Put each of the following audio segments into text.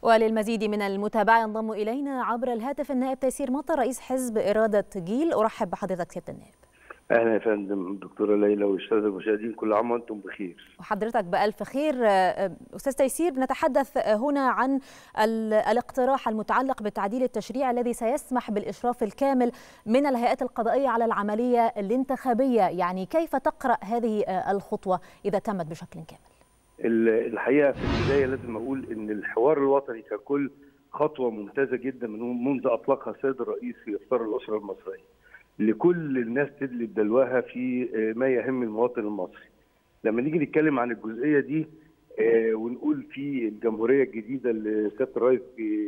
وللمزيد من المتابعة ينضم إلينا عبر الهاتف النائب تيسير مطر رئيس حزب إرادة جيل أرحب بحضرتك سيادة النائب اهلا يا فندم دكتوره ليلى والساده المشاهدين كل عام وانتم بخير وحضرتك بألف خير أستاذ تيسير نتحدث هنا عن الاقتراح المتعلق بالتعديل التشريعي الذي سيسمح بالإشراف الكامل من الهيئات القضائية على العملية الانتخابية يعني كيف تقرأ هذه الخطوة إذا تمت بشكل كامل الحقيقة في البداية لازم أقول أن الحوار الوطني ككل خطوة ممتازة جدا من منذ أطلقها السيد الرئيس في إفطار الأسرة المصرية لكل الناس تدلي بدلوها في ما يهم المواطن المصري لما نيجي نتكلم عن الجزئيه دي ونقول في الجمهوريه الجديده اللي سياده الرئيس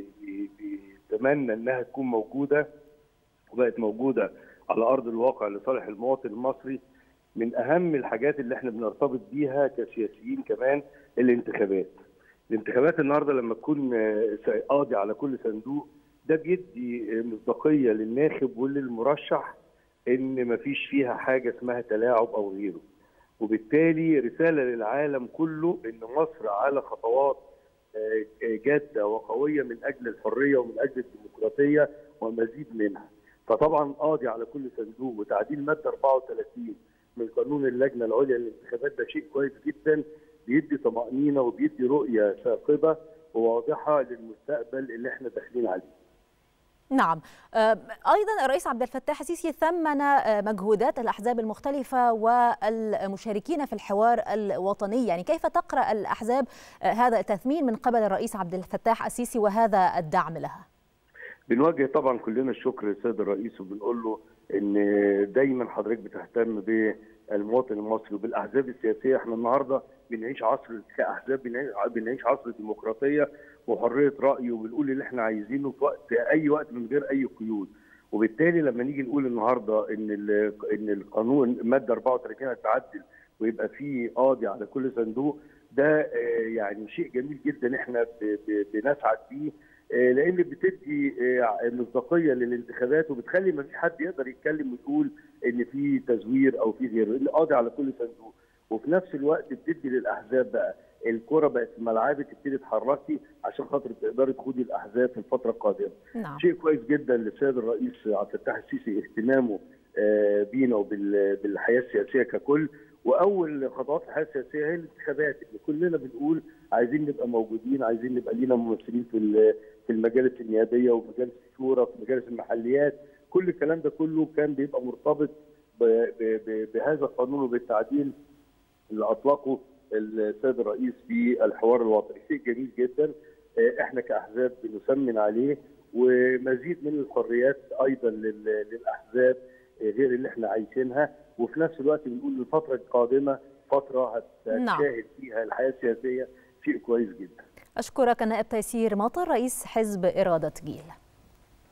بيتمنى انها تكون موجوده وبقت موجوده على ارض الواقع لصالح المواطن المصري من اهم الحاجات اللي احنا بنرتبط بيها كسياسيين كمان الانتخابات. الانتخابات النهارده لما تكون قاضي على كل صندوق ده بيدي مصداقيه للناخب وللمرشح ان مفيش فيها حاجه اسمها تلاعب او غيره وبالتالي رساله للعالم كله ان مصر على خطوات جاده وقويه من اجل الحريه ومن اجل الديمقراطيه ومزيد منها فطبعا قاضي على كل صندوق وتعديل ماده 34 من قانون اللجنه العليا للانتخابات ده شيء كويس جدا بيدي طمانينه وبيدي رؤيه ثاقبه وواضحه للمستقبل اللي احنا داخلين عليه نعم ايضا الرئيس عبد الفتاح السيسي ثمن مجهودات الاحزاب المختلفه والمشاركين في الحوار الوطني يعني كيف تقرا الاحزاب هذا التثمين من قبل الرئيس عبد الفتاح السيسي وهذا الدعم لها بنوجه طبعا كلنا الشكر للسيد الرئيس وبنقول له ان دايما حضرتك بتهتم بالمواطن المصري وبالاحزاب السياسيه احنا النهارده بنعيش عصر كاحزاب بنعيش عصر الديمقراطيه وحريه راي وبنقول اللي احنا عايزينه في وقت اي وقت من غير اي قيود وبالتالي لما نيجي نقول النهارده ان ان القانون الماده 34 هتتعدل ويبقى في قاضي على كل صندوق ده يعني شيء جميل جدا احنا بنسعد فيه لان بتدي مصداقيه للانتخابات وبتخلي ما فيش حد يقدر يتكلم ويقول ان في تزوير او في غيره القاضي على كل صندوق وفي نفس الوقت بتدي للاحزاب بقى الكره بقت في ملعبك تبتدي تتحركي عشان خاطر تقدري تخوضي الاحزاب في الفتره القادمه. نعم. شيء كويس جدا للسيد الرئيس عبد الفتاح السيسي اهتمامه بينا وبالحياه السياسيه ككل واول خطوات الحياه السياسيه هي الانتخابات اللي كلنا بنقول عايزين نبقى موجودين عايزين نبقى لينا ممثلين في في المجالس النيابيه وفي مجالس الشورى في مجالس المحليات كل الكلام ده كله كان بيبقى مرتبط بهذا القانون وبالتعديل اللي اطلقه السيد الرئيس في الحوار الوطني شيء جميل جدا احنا كاحزاب بنسمن عليه ومزيد من الحريات ايضا للاحزاب غير اللي احنا عايشينها وفي نفس الوقت بنقول الفتره القادمه فتره هتشاهد فيها الحياه السياسيه شيء كويس جدا اشكرك النائب تيسير مطر رئيس حزب اراده جيل